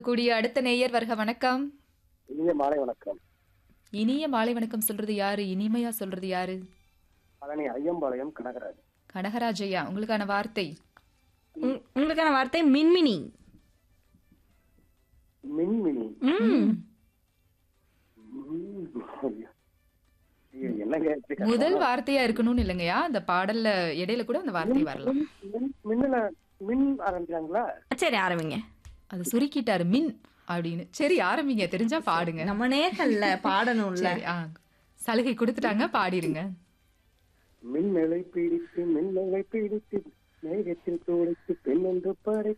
கூடிய அடுத்த நேயர் வருக வணக்கம் இனிய மாலை வணக்கம் இனிய மாலை வணக்கம் சொல்றது யாரு இனிமையா சொல்றது யாரு பழனி ஐயம்பாளையம் கனகராஜ் கனகராஜையா உங்களுக்கான வார்த்தை உங்- உங்களுக்கான வார்த்தை மின்மினி மின்மினி ம். ம். ஐயோ, என்னங்க இப்படி முதல் வார்த்தையா இருக்கணும்னு இல்லைங்கய்யா அந்த பாடல்ல இடையில கூட அந்த வார்த்தை வரலாம் மின்- மின்னல மின் ஆரம்பிச்சாங்களா சரி ஆரம்பிங்க அது சுருக்கிட்டாரு மின் அப்படின்னு சரி ஆரம்பிங்க தெரிஞ்சா பாடுங்க நம்ம நேர்கள்ல பாடணும்ல சரி ஆ சலுகை கொடுத்துட்டாங்க பாடிருங்க மின்னலை பிடித்து மின்னலை பிடித்து மேகத்தில் துடைத்து பெண்ணென்று படை